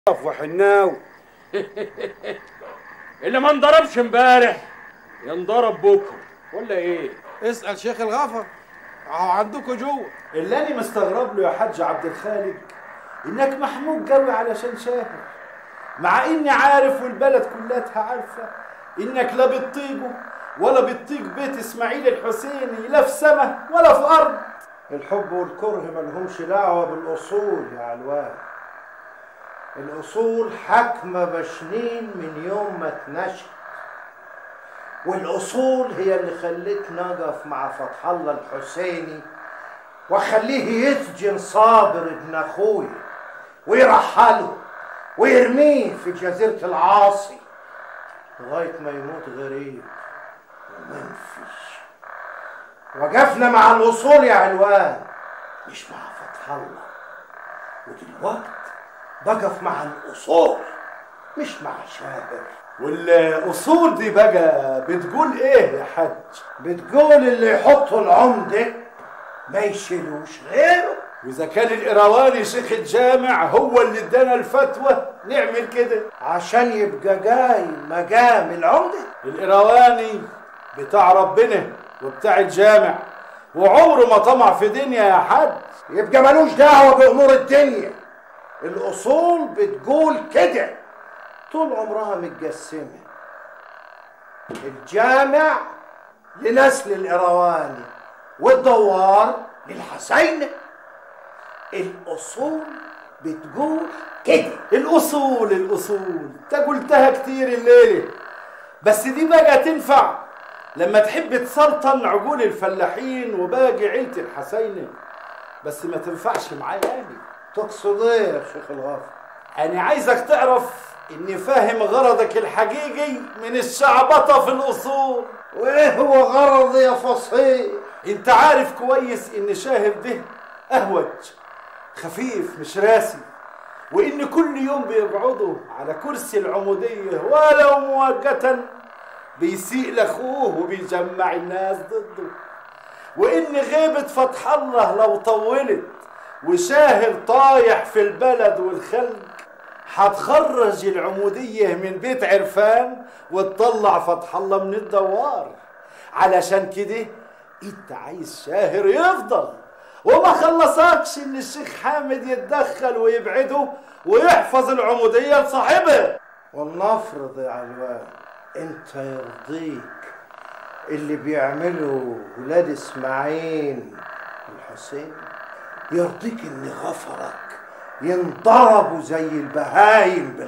وحناو اللي ما انضربش امبارح ينضرب بكره ولا ايه اسأل شيخ الغفر اهو عندكم جوه اللي انا مستغرب له يا حاج عبد الخالق انك محمود قوي علشان شاهد مع اني عارف والبلد كلها عارفه انك لا بتطيقه ولا بتطيق بيت اسماعيل الحسيني لا في سما ولا في ارض الحب والكره ملهمش دعوة بالأصول يا علوان الأصول حاكمة بشنين من يوم ما اتنشأ والأصول هي اللي خلتني أقف مع فتح الله الحسيني وأخليه يسجن صابر ابن أخوي ويرحله ويرميه في جزيرة العاصي لغاية ما يموت غريب ومنفش وقفنا مع الأصول يا علوان مش مع فتح الله ودلوقت بقف مع الأصول مش مع شابر والاصول دي بقى بتقول ايه يا حاج بتقول اللي يحطوا العمدة ما يشيلوش غيره واذا كان القرواني شيخ الجامع هو اللي ادانا الفتوى نعمل كده عشان يبقى جاي مقام العمدة القرواني بتاع ربنا وبتاع الجامع وعمره ما طمع في دنيا يا حاج يبقى ملوش دعوة بأمور الدنيا الأصول بتقول كده طول عمرها متقسمة الجامع لنسل الإرواني والدوار للحسين الأصول بتقول كده الاصول الاصول انت قلتها كتير الليله بس دي بقى تنفع لما تحب تسلطن عقول الفلاحين وباقي عيله الحسيني بس ما تنفعش معايا يعني تقصد ايه يا شيخ الغافر انا عايزك تعرف اني فاهم غرضك الحقيقي من الشعبطه في الاصول وايه هو غرضي يا فصيح انت عارف كويس ان شاهد ده اهوج خفيف مش راسي وان كل يوم بيقعدوا على كرسي العمودية ولو مؤقتا بيسيء لاخوه وبيجمع الناس ضده وان غيبة فتح الله لو طولت وشاهد طايح في البلد والخلق هتخرج العمودية من بيت عرفان وتطلع فتح الله من الدوار علشان كده انت عايز شاهر يفضل وما خلصكش ان الشيخ حامد يتدخل ويبعده ويحفظ العمودية لصاحبه ولنفرض يا علوان انت يرضيك اللي بيعمله ولاد اسماعيل الحسين يرضيك ان غفرك ينضربوا زي البهايم